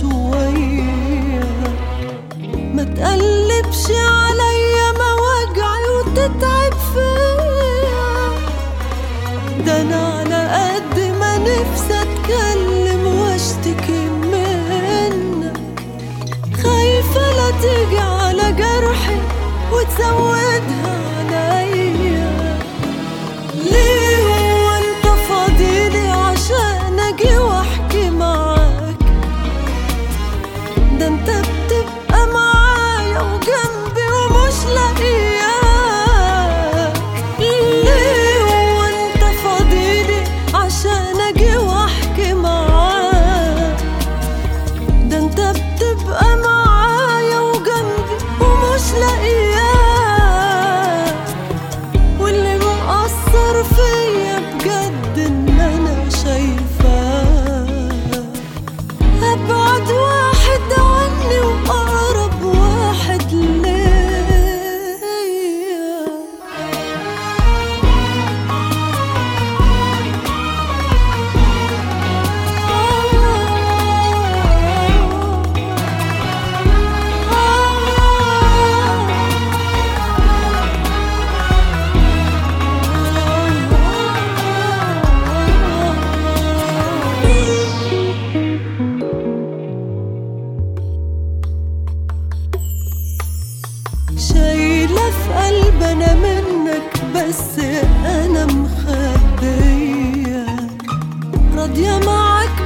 شوية ما تقلبش عليا مواجعي وتتعب فيا ده انا على قد ما نفسي اتكلم واشتكي منك خايفة لا تيجي على جرحي وتزودها عليا ليه هو انت فاضيلي عشان اجي واحكي معاك ده انت بتبقى معايا وجنبي ومش لاقياك ليه هو انت فاضيلي عشان اجي واحكي معاك ده انت بتبقى معايا وجنبي ومش لاقياك واللي مأثر فيا بجد ان انا شايفاك ابعد واحد عني واقرب واحد ليا شايلة في قلب أنا منك بس أنا مخبية راضية معاك